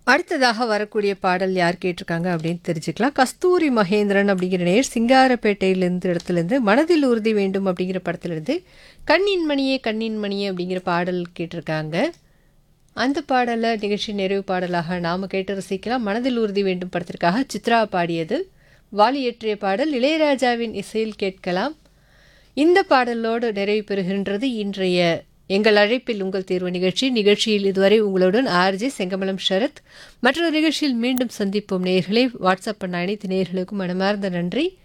அடுத்ததாக வரக்கூடிய பாடல் யார் கேட்டிருக்காங்க அப்படின்னு தெரிஞ்சுக்கலாம் கஸ்தூரி மகேந்திரன் அப்படிங்கிற நேர் சிங்காரப்பேட்டையிலேருந்து இடத்துலேருந்து மனதில் உறுதி வேண்டும் அப்படிங்கிற படத்துலேருந்து கண்ணின் மணியே கண்ணின் மணியே அப்படிங்கிற பாடல் கேட்டிருக்காங்க அந்த பாடலை நிகழ்ச்சி நிறைவு பாடலாக நாம் கேட்டு ரசிக்கலாம் மனதில் உறுதி வேண்டும் படத்திற்காக சித்ரா பாடியது வாலி இயற்றிய பாடல் இளையராஜாவின் இசையில் கேட்கலாம் இந்த பாடலோடு நிறைவு பெறுகின்றது இன்றைய எங்கள் அழைப்பில் உங்கள் தேர்வு நிகழ்ச்சி நிகழ்ச்சியில் இதுவரை உங்களுடன் ஆர்ஜே செங்கமலம் ஷரத் மற்றொரு நிகழ்ச்சியில் மீண்டும் சந்திப்போம் நேயர்களே வாட்ஸ்அப் பண்ண அனைத்து நேயர்களுக்கும் மனமார்ந்த நன்றி